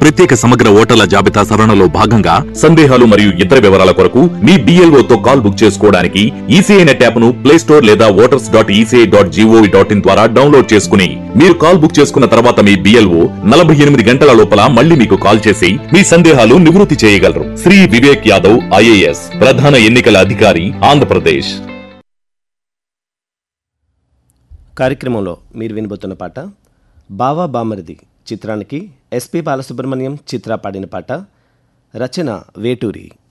ప్రత్యేక సమగ్ర ఓటర్ల జాబితా సవరణలో భాగంగా సందేహాలు మరియు ఇతర వివరాల కొరకు మీ BLO తో కాల్ బుక్ చేసుకోవడానికి ఈసీఐ నెట్ యాప్ ను ప్లే స్టోర్ లేదా voters dot ECI dot GOV dot in ద్వారా డౌన్లోడ్ చేసుకుని మీరు కాల్ బుక్ చేసుకున్న తర్వాత మీ బిఎల్ఓ నలభై ఎనిమిది గంటల లోపల మళ్ళీ మీకు కాల్ చేసి మీ సందేహాలు నివృత్తి చేయగలరు శ్రీ వివేక్ యాదవ్ ఐఏఎస్ ప్రధాన ఎన్నికల అధికారి ఆంధ్రప్రదేశ్ కార్యక్రమంలో మీరు వినబోతున్న పాట బావా బామరిది చిత్రానికి ఎస్పి బాలసుబ్రహ్మణ్యం చిత్ర పాడిన పాట రచన వేటూరి